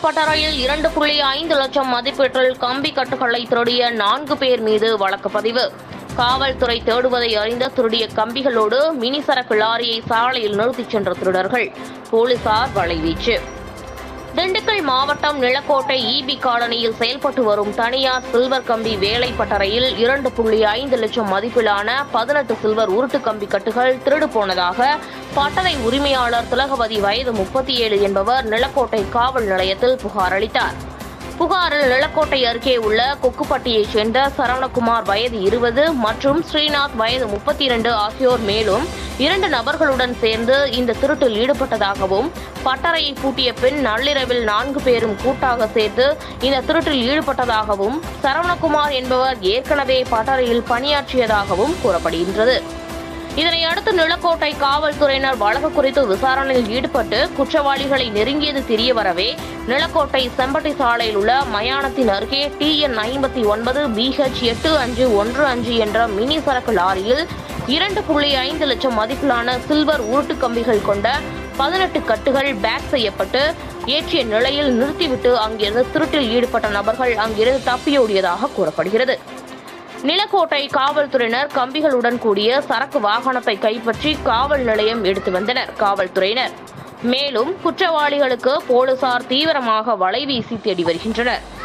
பட்டறையில் இரண்டு புள்ளி ஐந்து லட்சம் மதிப்பீட்டில் கம்பி கட்டுகளை திருடிய நான்கு பேர் மீது வழக்கு பதிவு காவல்துறை தேடுவதை அறிந்த திருடிய கம்பிகளோடு மினி சரக்கு லாரியை சாலையில் நிறுத்திச் சென்ற திருடர்கள் போலீசார் வலைவீச்சு திண்டுக்கல் மாவட்டம் நிலக்கோட்டை ஈபி காலனியில் செயல்பட்டு வரும் தனியார் சில்வர் கம்பி வேலை பட்டறையில் இரண்டு புள்ளி ஐந்து லட்சம் மதிப்பிலான பதினெட்டு சில்வர் உருட்டு கம்பி கட்டுகள் திருடு போனதாக பட்டறை உரிமையாளர் திலகவதி வயது முப்பத்தி ஏழு என்பவர் நிலக்கோட்டை காவல் நிலையத்தில் புகார் அளித்தார் புகாரில் நிலக்கோட்டை அருகே உள்ள கொக்குப்பட்டியைச் சேர்ந்த சரவணகுமார் வயது இருபது மற்றும் ஸ்ரீநாத் வயது முப்பத்தி இரண்டு ஆகியோர் மேலும் இரண்டு நபர்களுடன் சேர்ந்து இந்த திருட்டில் ஈடுபட்டதாகவும் பட்டறையை பூட்டிய பின் நள்ளிரவில் நான்கு பேரும் கூட்டாக சேர்ந்து இந்த திருட்டில் ஈடுபட்டதாகவும் சரவணகுமார் என்பவர் ஏற்கனவே பட்டறையில் பணியாற்றியதாகவும் கூறப்படுகின்றது இதனை அடுத்து நிலக்கோட்டை காவல்துறையினர் வழக்கு குறித்து விசாரணையில் ஈடுபட்டு குற்றவாளிகளை நெருங்கியது தெரிய வரவே நிலக்கோட்டை செம்பட்டி சாலையில் உள்ள மயானத்தின் அருகே டிஎன் ஐம்பத்தி ஒன்பது பிஹெச் எட்டு அஞ்சு ஒன்று அஞ்சு என்ற மினி சரக்கு லாரியில் இரண்டு புள்ளி ஐந்து லட்சம் மதிப்பிலான சில்வர் உருட்டு கம்பிகள் கொண்ட பதினெட்டு கட்டுகள் பேக் செய்யப்பட்டு ஏற்றிய நிலையில் நிறுத்திவிட்டு அங்கிருந்து திருட்டில் ஈடுபட்ட நபர்கள் அங்கிருந்து தப்பியோடியதாக கூறப்படுகிறது நிலக்கோட்டை காவல்துறையினர் கம்பிகளுடன் கூடிய சரக்கு வாகனத்தை கைப்பற்றி காவல் நிலையம் எடுத்து வந்தனர் காவல்துறையினர் மேலும் குற்றவாளிகளுக்கு போலீசார் தீவிரமாக வலைவீசி தேடி வருகின்றனர்